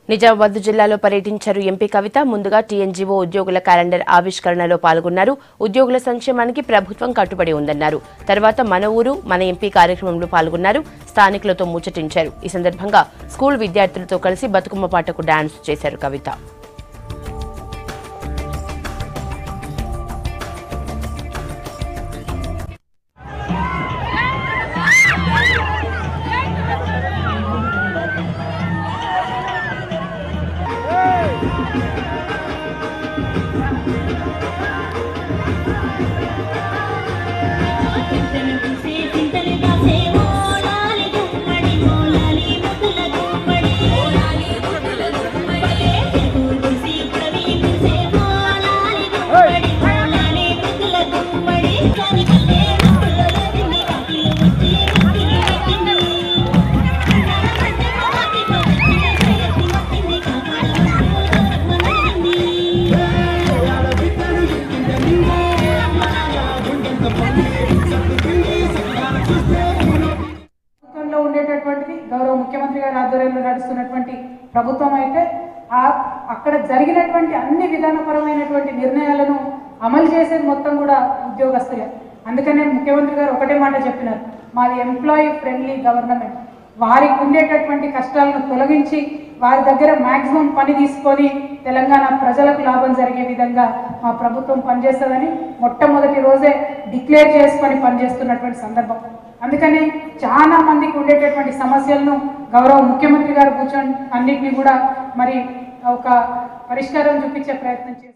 నిజామాబాద్ జిల్లాలో పర్యటించారు ఎంపీ కవిత ముందుగా టీఎన్జీఓ ఉద్యోగుల క్యాలెండర్ ఆవిష్కరణలో పాల్గొన్నారు ఉద్యోగుల సంక్షేమానికి ప్రభుత్వం కట్టుబడి ఉందన్నారు తర్వాత మన ఊరు మన ఎంపీ కార్యక్రమంలో పాల్గొన్నారు స్థానికులతో ముచ్చటించారు ఈ సందర్భంగా స్కూల్ విద్యార్థులతో కలిసి బతుకమ్మ పాటకు డాన్స్ చేశారు కవిత చింతలు పూసే చింతలు కాసే ఓలాలి గుమ్మడి ఓలాలి ముద్దుల గుమ్మడి ఓలాలి ముద్దుల గుమ్మడి చెరుకు పూసి కవి పూసే ఓలాలి గుమ్మడి ఓలాలి ముద్దుల గుమ్మడి కాని కల్లే ముద్దుల దిన్ని కాకిలు వచ్చి ముద్దులు పెట్టింది మధ్య మధ్య మధ్య చేయతి మత్తింది కాకాల మనగింది ప్రభుత్వంలో ఉండేటటువంటిది గౌరవ ముఖ్యమంత్రి గారి ఆధ్వర్యంలో నడుస్తున్నటువంటి ప్రభుత్వం అయితే ఆ అక్కడ జరిగినటువంటి అన్ని విధానపరమైనటువంటి నిర్ణయాలను అమలు చేసేది మొత్తం కూడా ఉద్యోగస్తులే అందుకనే ముఖ్యమంత్రి గారు ఒకటే మాట చెప్పినారు మాది ఎంప్లాయీ ఫ్రెండ్లీ గవర్నమెంట్ వారికి ఉండేటటువంటి కష్టాలను తొలగించి వారి దగ్గర మాక్సిమం పని తీసుకొని తెలంగాణ ప్రజలకు లాభం జరిగే విధంగా మా ప్రభుత్వం పనిచేస్తుందని మొట్టమొదటి రోజే డిక్లేర్ చేసుకొని పనిచేస్తున్నటువంటి సందర్భం అందుకని చాలా మందికి ఉండేటటువంటి సమస్యలను గౌరవ ముఖ్యమంత్రి గారు కూర్చొని అన్నిటిని కూడా మరి ఒక పరిష్కారం చూపించే ప్రయత్నం చేస్తారు